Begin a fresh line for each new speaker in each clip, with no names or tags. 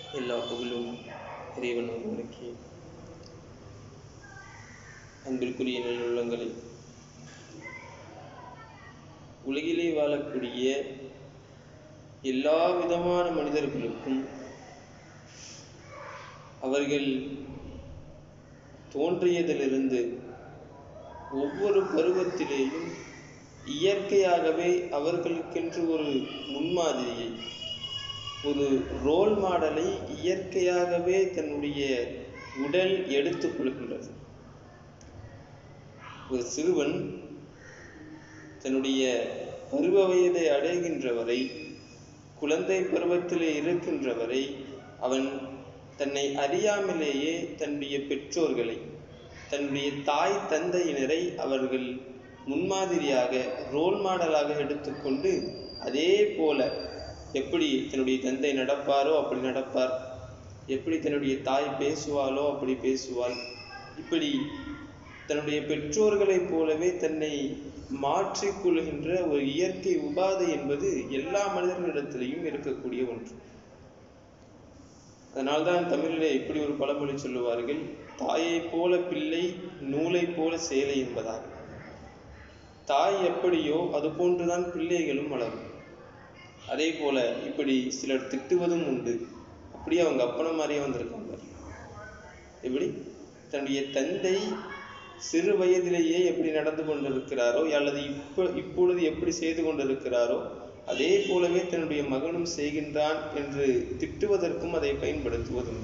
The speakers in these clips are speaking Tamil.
எல்லா புகழும் இறைவன் ஒருவருக்கே அன்பிற்குரிய நல்லுள்ளங்களை உலகிலே வாழக்கூடிய எல்லா விதமான மனிதர்களுக்கும் அவர்கள் தோன்றியதிலிருந்து ஒவ்வொரு பருவத்திலேயும் இயற்கையாகவே அவர்களுக்கென்று ஒரு முன்மாதிரியை ஒரு ரோல் மாடலை இயற்கையாகவே தன்னுடைய உடல் எடுத்துக் கொள்கின்றது ஒரு சிறுவன் தன்னுடைய பருவ வயதை அடைகின்ற வரை குழந்தை பருவத்திலே இருக்கின்ற வரை அவன் தன்னை அறியாமலேயே தன்னுடைய பெற்றோர்களை தன்னுடைய தாய் தந்தையினரை அவர்கள் முன்மாதிரியாக ரோல் மாடலாக எடுத்துக்கொண்டு அதே போல எப்படி தன்னுடைய தந்தை நடப்பாரோ அப்படி நடப்பார் எப்படி தன்னுடைய தாய் பேசுவாளோ அப்படி பேசுவாள் இப்படி தன்னுடைய பெற்றோர்களைப் போலவே தன்னை மாற்றிக்கொள்கின்ற ஒரு இயற்கை உபாதை என்பது எல்லா மனிதர்களிடத்திலையும் இருக்கக்கூடிய ஒன்று அதனால்தான் தமிழிலே இப்படி ஒரு பழமொழி சொல்லுவார்கள் தாயைப் போல பிள்ளை நூலைப் போல சேலை என்பதாக தாய் எப்படியோ அது போன்றுதான் பிள்ளைகளும் வளரும் அதே போல இப்படி சிலர் திட்டுவதும் உண்டு அப்படியே அவங்க அப்பன மாதிரியே வந்திருக்காங்க எப்படி தன்னுடைய தந்தை சிறு வயதிலேயே எப்படி நடந்து கொண்டிருக்கிறாரோ அல்லது இப்ப இப்பொழுது எப்படி செய்து கொண்டிருக்கிறாரோ அதே போலவே தன்னுடைய மகனும் செய்கின்றான் என்று திட்டுவதற்கும் அதை பயன்படுத்துவதும்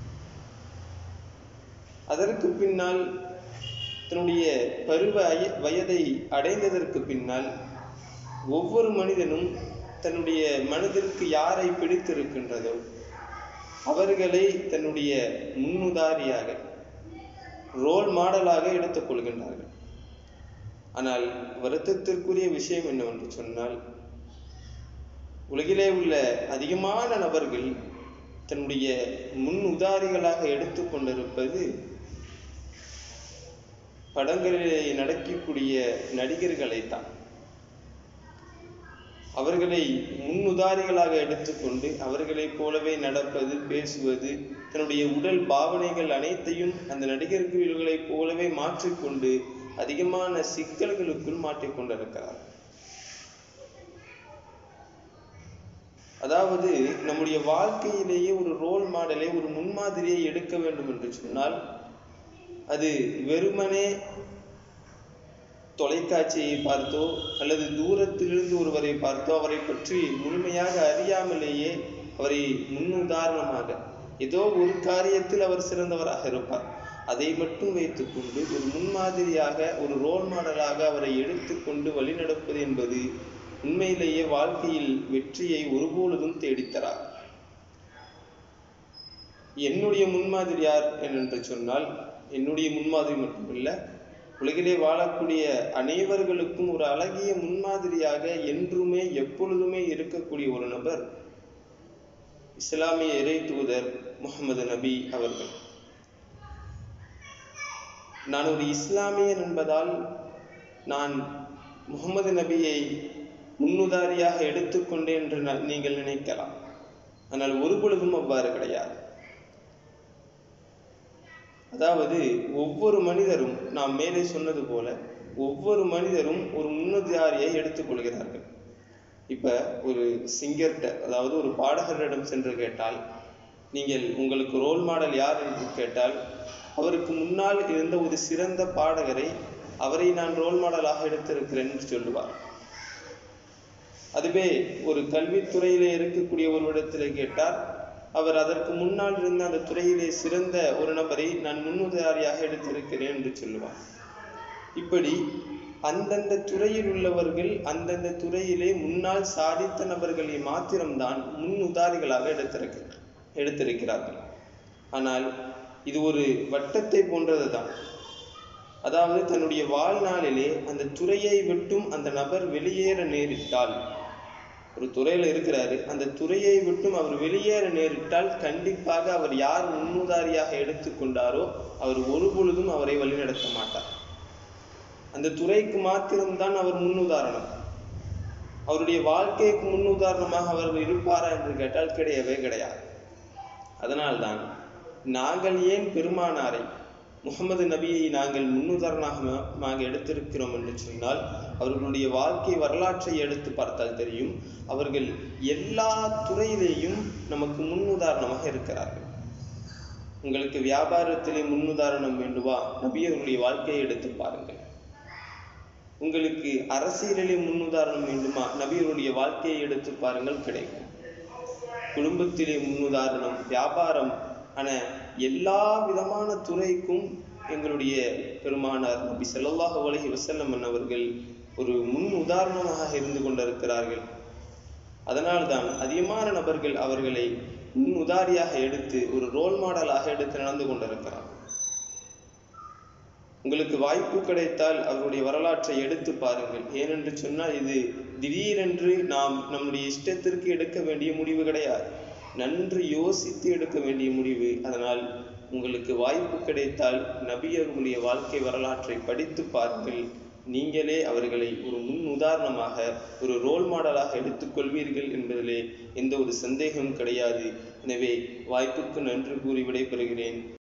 அதற்கு பின்னால் தன்னுடைய பருவ வயதை அடைந்ததற்கு பின்னால் ஒவ்வொரு மனிதனும் தன்னுடைய மனதிற்கு யாரை பிடித்திருக்கின்றதோ அவர்களை தன்னுடைய முன்னுதாரியாக ரோல் மாடலாக எடுத்துக்கொள்கின்றார்கள் ஆனால் வருத்தத்திற்குரிய விஷயம் என்னவென்று சொன்னால் உலகிலே உள்ள அதிகமான நபர்கள் தன்னுடைய முன் உதாரிகளாக எடுத்துக்கொண்டிருப்பது படங்களிலே நடக்கக்கூடிய நடிகர்களை தான் அவர்களை முன்னுதாரிகளாக எடுத்துக்கொண்டு அவர்களைப் போலவே நடப்பது பேசுவது தன்னுடைய உடல் பாவனைகள் அனைத்தையும் அந்த நடிகர்களைப் போலவே மாற்றிக்கொண்டு அதிகமான சிக்கல்களுக்குள் மாற்றிக்கொண்டிருக்கிறார் அதாவது நம்முடைய வாழ்க்கையிலேயே ஒரு ரோல் மாடலை ஒரு முன்மாதிரியை எடுக்க வேண்டும் என்று சொன்னால் அது வெறுமனே தொலைக்காட்சியை பார்த்தோ அல்லது தூரத்திலிருந்து ஒருவரை பார்த்தோ அவரை பற்றி முழுமையாக அறியாமலேயே அவரை முன்னுதாரணமாக ஏதோ ஒரு காரியத்தில் அவர் சிறந்தவராக இருப்பார் அதை மட்டும் வைத்துக்கொண்டு ஒரு முன்மாதிரியாக ஒரு ரோல் மாடலாக அவரை எடுத்துக்கொண்டு வழிநடப்பது என்பது உண்மையிலேயே வாழ்க்கையில் வெற்றியை ஒருபொழுதும் தேடித்தரார் என்னுடைய முன்மாதிரி யார் என்று சொன்னால் என்னுடைய முன்மாதிரி மட்டுமில்ல உலகிலே வாழக்கூடிய அனைவர்களுக்கும் ஒரு அழகிய முன்மாதிரியாக என்றுமே எப்பொழுதுமே இருக்கக்கூடிய ஒரு நபர் இஸ்லாமிய இறை தூதர் முகமது நபி அவர்கள் நான் ஒரு இஸ்லாமியன் என்பதால் நான் முகமது நபியை முன்னுதாரியாக எடுத்துக்கொண்டேன் என்று நீங்கள் நினைக்கலாம் ஆனால் ஒரு பொழுதும் அவ்வாறு கிடையாது அதாவது ஒவ்வொரு மனிதரும் நாம் மேலே சொன்னது போல ஒவ்வொரு மனிதரும் ஒரு முன்னுதாரியை எடுத்துக்கொள்கிறார்கள் இப்ப ஒரு சிங்கர்கிட்ட அதாவது ஒரு பாடகரிடம் சென்று கேட்டால் நீங்கள் உங்களுக்கு ரோல் மாடல் யார் என்று கேட்டால் அவருக்கு முன்னால் இருந்த ஒரு சிறந்த பாடகரை அவரை நான் ரோல் மாடலாக எடுத்திருக்கிறேன் என்று சொல்லுவார் அதுவே ஒரு கல்வித்துறையிலே இருக்கக்கூடிய ஒரு இடத்திலே கேட்டால் அவர் அதற்கு முன்னால் இருந்த அந்த துறையிலே சிறந்த ஒரு நபரை நான் முன்னுதாரியாக எடுத்திருக்கிறேன் என்று சொல்லுவார் இப்படி அந்தந்த துறையில் உள்ளவர்கள் அந்தந்த துறையிலே முன்னால் சாதித்த நபர்களை மாத்திரம்தான் முன்னுதாரிகளாக எடுத்திருக்க எடுத்திருக்கிறார்கள் ஆனால் இது ஒரு வட்டத்தை போன்றது தான் அதாவது தன்னுடைய வாழ்நாளிலே அந்த துறையை விட்டும் அந்த நபர் வெளியேற நேரிட்டால் ஒரு துறையில இருக்கிறாரு அந்த துறையை விட்டும் அவர் வெளியேற நேரிட்டால் கண்டிப்பாக அவர் யார் முன்னுதாரியாக எடுத்துக்கொண்டாரோ அவர் ஒரு பொழுதும் அவரை வழிநடத்த மாட்டார் அந்த துறைக்கு மாத்திரம்தான் அவர் முன்னுதாரணம் அவருடைய வாழ்க்கைக்கு முன்னுதாரணமாக அவர் இருப்பாரா என்று கேட்டால் கிடையவே கிடையாது அதனால்தான் நாங்கள் ஏன் பெருமானாரை முகமது நபியை நாங்கள் முன்னுதாரணமாக எடுத்திருக்கிறோம் என்று சொன்னால் அவர்களுடைய வாழ்க்கை வரலாற்றை எடுத்து பார்த்தால் தெரியும் அவர்கள் எல்லா துறையிலேயும் நமக்கு முன்னுதாரணமாக இருக்கிறார்கள் உங்களுக்கு வியாபாரத்திலே முன்னுதாரணம் வேண்டுமா நபி அவர்களுடைய வாழ்க்கையை எடுத்து பாருங்கள் உங்களுக்கு அரசியலிலே முன்னுதாரணம் வேண்டுமா நபியருடைய வாழ்க்கையை எடுத்து பாருங்கள் கிடைக்கும் குடும்பத்திலே முன்னுதாரணம் வியாபாரம் ஆன எல்லா விதமான துறைக்கும் எங்களுடைய பெருமானார் நபி ஸல்லல்லாஹு அலைஹி வஸல்லம் அவர்கள் ஒரு முன் உதாரணமாக இருந்து கொண்டிருக்கிறார்கள் அதனால்தான் அதிகமான நபர்கள் அவர்களை முன் உதாரியாக எடுத்து ஒரு ரோல் மாடலாக எடுத்து நடந்து கொண்டிருக்கிறார்கள் உங்களுக்கு வாய்ப்பு கிடைத்தால் அவருடைய வரலாற்றை எடுத்து பாருங்கள் ஏனென்று சொன்னால் இது திடீரென்று நாம் நம்முடைய இஷ்டத்திற்கு எடுக்க வேண்டிய முடிவு கிடையாது நன்று யோசித்து எடுக்க வேண்டிய முடிவு அதனால் உங்களுக்கு வாய்ப்பு கிடைத்தால் நபியர்களுடைய வாழ்க்கை வரலாற்றை படித்து பாருங்கள் நீங்களே அவர்களை ஒரு முன் உதாரணமாக ஒரு ரோல் மாடலாக எடுத்துக்கொள்வீர்கள் என்பதிலே எந்த ஒரு சந்தேகமும் கிடையாது எனவே வாய்ப்புக்கு நன்றி கூறி விடைபெறுகிறேன்